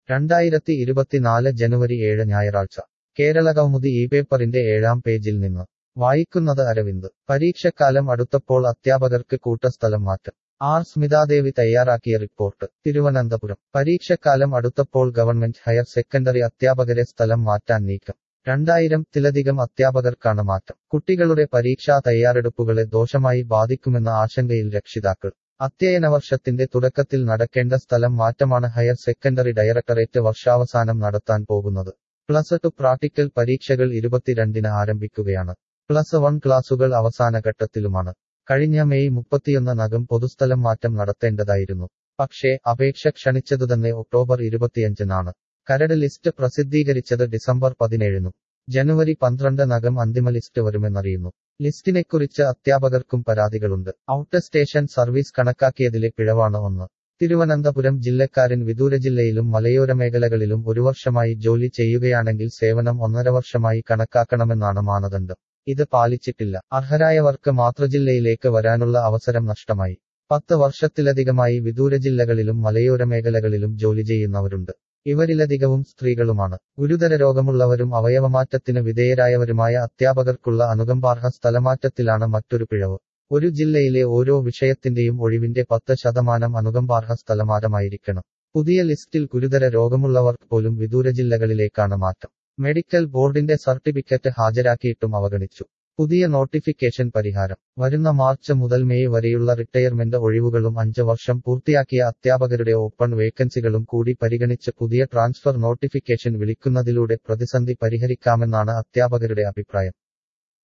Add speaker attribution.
Speaker 1: രണ്ടായിരത്തി ഇരുപത്തിനാല് ജനുവരി ഏഴ് ഞായറാഴ്ച കേരളകൗമുദി ഈ പേപ്പറിന്റെ ഏഴാം പേജിൽ നിന്ന് വായിക്കുന്നത് അരവിന്ദ് പരീക്ഷക്കാലം അടുത്തപ്പോൾ അധ്യാപകർക്ക് കൂട്ടസ്ഥലം മാറ്റം ആർ സ്മിതാദേവി തയ്യാറാക്കിയ റിപ്പോർട്ട് തിരുവനന്തപുരം പരീക്ഷക്കാലം അടുത്തപ്പോൾ ഗവൺമെന്റ് ഹയർ സെക്കൻഡറി അധ്യാപകരെ സ്ഥലം മാറ്റാൻ നീക്കം രണ്ടായിരം ത്തിലധികം അധ്യാപകർക്കാണ് മാറ്റം കുട്ടികളുടെ പരീക്ഷാ തയ്യാറെടുപ്പുകളെ ദോഷമായി ബാധിക്കുമെന്ന ആശങ്കയിൽ രക്ഷിതാക്കൾ അധ്യയന വർഷത്തിന്റെ തുടക്കത്തിൽ നടക്കേണ്ട സ്ഥലം മാറ്റമാണ് ഹയർ സെക്കൻഡറി ഡയറക്ടറേറ്റ് വർഷാവസാനം നടത്താൻ പോകുന്നത് പ്ലസ് ടു പ്രാക്ടിക്കൽ പരീക്ഷകൾ ഇരുപത്തിരണ്ടിന് ആരംഭിക്കുകയാണ് പ്ലസ് വൺ ക്ലാസുകൾ അവസാന ഘട്ടത്തിലുമാണ് കഴിഞ്ഞ മെയ് മുപ്പത്തിയൊന്നിനകം പൊതുസ്ഥലം മാറ്റം നടത്തേണ്ടതായിരുന്നു പക്ഷേ അപേക്ഷ ക്ഷണിച്ചതുതന്നെ ഒക്ടോബർ ഇരുപത്തിയഞ്ചിനാണ് കരട് ലിസ്റ്റ് പ്രസിദ്ധീകരിച്ചത് ഡിസംബർ പതിനേഴിനും ജനുവരി പന്ത്രണ്ടിനകം അന്തിമ ലിസ്റ്റ് വരുമെന്നറിയുന്നു ലിസ്റ്റിനെക്കുറിച്ച് അധ്യാപകർക്കും പരാതികളുണ്ട് ഔട്ട് സ്റ്റേഷൻ സർവീസ് കണക്കാക്കിയതിലെ പിഴവാണ് ഒന്ന് തിരുവനന്തപുരം ജില്ലക്കാരൻ വിദൂര ജില്ലയിലും മലയോര മേഖലകളിലും ഒരു വർഷമായി ജോലി ചെയ്യുകയാണെങ്കിൽ സേവനം ഒന്നര വർഷമായി കണക്കാക്കണമെന്നാണ് മാനദണ്ഡം ഇത് പാലിച്ചിട്ടില്ല അർഹരായവർക്ക് മാതൃജില്ലയിലേക്ക് വരാനുള്ള അവസരം നഷ്ടമായി പത്ത് വർഷത്തിലധികമായി വിദൂര ജില്ലകളിലും മലയോര മേഖലകളിലും ജോലി ചെയ്യുന്നവരുണ്ട് ഇവരിലധികവും സ്ത്രീകളുമാണ് ഗുരുതര രോഗമുള്ളവരും അവയവമാറ്റത്തിന് വിധേയരായവരുമായ അധ്യാപകർക്കുള്ള അനുകമ്പാർഹ സ്ഥലമാറ്റത്തിലാണ് മറ്റൊരു പിഴവ് ഒരു ജില്ലയിലെ ഓരോ വിഷയത്തിന്റെയും ഒഴിവിന്റെ പത്ത് ശതമാനം അനുകമ്പാർഹ സ്ഥലമാറ്റമായിരിക്കണം പുതിയ ലിസ്റ്റിൽ ഗുരുതര രോഗമുള്ളവർക്ക് പോലും വിദൂര ജില്ലകളിലേക്കാണ് മാറ്റം മെഡിക്കൽ ബോർഡിന്റെ സർട്ടിഫിക്കറ്റ് ഹാജരാക്കിയിട്ടും അവഗണിച്ചു പുതിയ നോട്ടിഫിക്കേഷൻ പരിഹാരം വരുന്ന മാർച്ച് മുതൽ മെയ് വരെയുള്ള റിട്ടയർമെന്റ് ഒഴിവുകളും അഞ്ച് വർഷം പൂർത്തിയാക്കിയ അധ്യാപകരുടെ ഓപ്പൺ വേക്കൻസികളും കൂടി പരിഗണിച്ച് പുതിയ ട്രാൻസ്ഫർ നോട്ടിഫിക്കേഷൻ വിളിക്കുന്നതിലൂടെ പ്രതിസന്ധി പരിഹരിക്കാമെന്നാണ് അധ്യാപകരുടെ അഭിപ്രായം